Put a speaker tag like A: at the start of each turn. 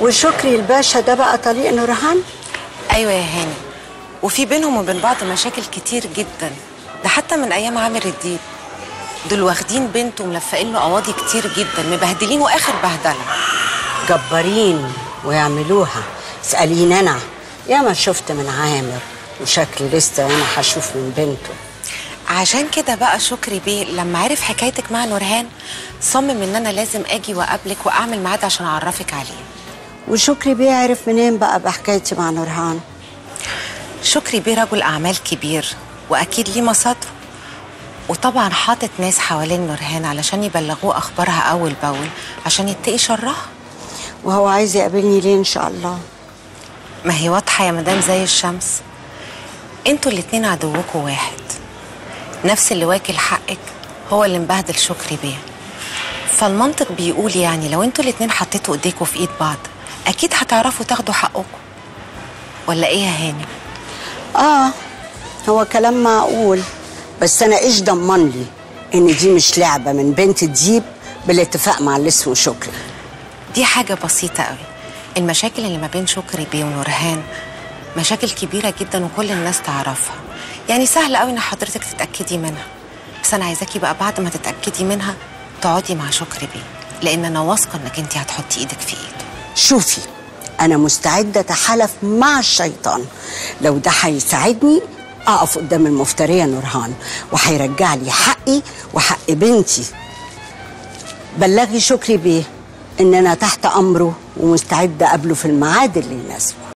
A: وشكري الباشا ده بقى طليق نورهان
B: ايوه يا هاني وفي بينهم وبين بعض مشاكل كتير جدا ده حتى من ايام عامر الدين دول واخدين بنته وملفقين له قواضي كتير جدا مبهدلينه اخر بهدله
A: جبارين ويعملوها اسأليني أنا ياما شفت من عامر وشكل لسه أنا هشوف من بنته
B: عشان كده بقى شكري بيه لما عرف حكايتك مع نورهان صمم ان انا لازم اجي واقابلك واعمل ميعاد عشان اعرفك عليه
A: وشكري بيعرف منين بقى بحكايتي مع نورهان
B: شكري بيه رجل اعمال كبير واكيد ليه مصادره وطبعا حاطط ناس حوالين نورهان علشان يبلغوه اخبارها اول باول عشان يتقي شرها
A: وهو عايز يقابلني ليه إن شاء الله
B: ما هي واضحه يا مدام زي الشمس انتوا الاتنين عدوكوا واحد نفس اللي واكل حقك هو اللي مبهدل شكري بيه فالمنطق بيقول يعني لو انتوا الاتنين حطيتوا ايديكوا في ايد بعض اكيد هتعرفوا تاخدوا حقكم ولا ايه يا هاني
A: آه هو كلام معقول بس أنا إيش ضمن لي إن دي مش لعبة من بنت ديب بالاتفاق مع اللي اسمه شكري
B: دي حاجة بسيطة قوي المشاكل اللي ما بين شكري بيه ونورهان مشاكل كبيرة جدا وكل الناس تعرفها يعني سهل قوي ان حضرتك تتأكدي منها بس انا عايزاكي بقى بعد ما تتأكدي منها تقعدي مع شكري بيه لان انا واثقة انك انت هتحطي ايدك في ايده
A: شوفي أنا مستعدة أتحالف مع الشيطان لو ده هيساعدني أقف قدام المفترية نورهان وهيرجع لي حقي وحق بنتي بلغي شكري بيه إن أنا تحت أمره ومستعدة أقابله في الميعاد اللي يناسبه